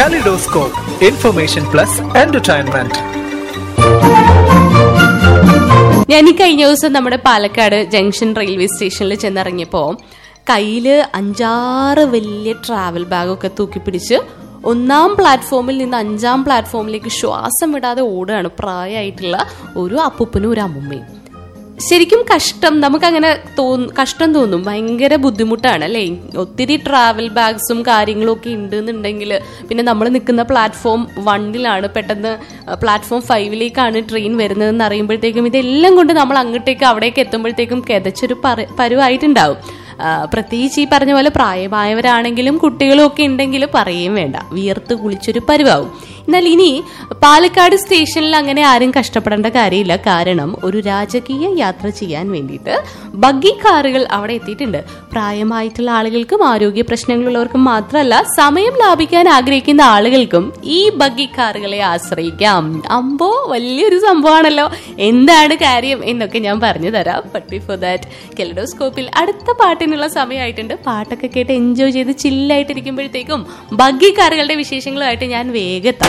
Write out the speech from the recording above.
Kaleidoscope, information plus entertainment. ഞാൻ ഈ കഴിഞ്ഞ ദിവസം നമ്മുടെ പാലക്കാട് ജംഗ്ഷൻ റെയിൽവേ സ്റ്റേഷനിൽ ചെന്നിറങ്ങിയപ്പോൾ കയ്യില് അഞ്ചാറ് വലിയ ട്രാവൽ ബാഗൊക്കെ തൂക്കിപ്പിടിച്ച് ഒന്നാം പ്ലാറ്റ്ഫോമിൽ നിന്ന് അഞ്ചാം പ്ലാറ്റ്ഫോമിലേക്ക് ശ്വാസം വിടാതെ ഓടുകയാണ് പ്രായമായിട്ടുള്ള ഒരു അപ്പൂപ്പനും ഒരു അമ്മുമ്മയും ശരിക്കും കഷ്ടം നമുക്കങ്ങനെ തോന്നും കഷ്ടം തോന്നും ഭയങ്കര ബുദ്ധിമുട്ടാണ് അല്ലേ ഒത്തിരി ട്രാവൽ ബാഗ്സും കാര്യങ്ങളും ഒക്കെ ഉണ്ട് എന്നുണ്ടെങ്കിൽ പിന്നെ നമ്മൾ നിൽക്കുന്ന പ്ലാറ്റ്ഫോം വണ്ണിലാണ് പെട്ടെന്ന് പ്ലാറ്റ്ഫോം ഫൈവിലേക്കാണ് ട്രെയിൻ വരുന്നതെന്ന് അറിയുമ്പോഴത്തേക്കും ഇതെല്ലാം കൊണ്ട് നമ്മൾ അങ്ങോട്ടേക്ക് അവിടേക്ക് എത്തുമ്പോഴത്തേക്കും കിതച്ചൊരു പര പരുവായിട്ടുണ്ടാവും ആ, പ്രത്യേകിച്ച് ഈ പറഞ്ഞ പോലെ പ്രായമായവരാണെങ്കിലും കുട്ടികളും ഒക്കെ ഉണ്ടെങ്കിൽ പറയുകയും വേണ്ട വിയർത്ത് കുളിച്ചൊരു പരുവാവും എന്നാൽ ഇനി പാലക്കാട് സ്റ്റേഷനിൽ അങ്ങനെ ആരും കഷ്ടപ്പെടേണ്ട കാര്യമില്ല കാരണം ഒരു രാജകീയ യാത്ര ചെയ്യാൻ വേണ്ടിയിട്ട് ബഗ്ഗി കാറുകൾ അവിടെ എത്തിയിട്ടുണ്ട് പ്രായമായിട്ടുള്ള ആളുകൾക്കും ആരോഗ്യ പ്രശ്നങ്ങളുള്ളവർക്കും മാത്രമല്ല സമയം ലാഭിക്കാൻ ആഗ്രഹിക്കുന്ന ആളുകൾക്കും ഈ ബഗ്ഗി കാറുകളെ ആശ്രയിക്കാം അമ്പോ വലിയൊരു സംഭവമാണല്ലോ എന്താണ് കാര്യം എന്നൊക്കെ ഞാൻ പറഞ്ഞു തരാം ബട്ട് ബിഫോർ ദാറ്റ് കെലഡോസ്കോപ്പിൽ അടുത്ത പാട്ടിനുള്ള സമയമായിട്ടുണ്ട് പാട്ടൊക്കെ കേട്ട് എൻജോയ് ചെയ്ത് ചില്ലായിട്ടിരിക്കുമ്പോഴത്തേക്കും ബഗ്ഗി കാറുകളുടെ വിശേഷങ്ങളുമായിട്ട് ഞാൻ വേഗത്താം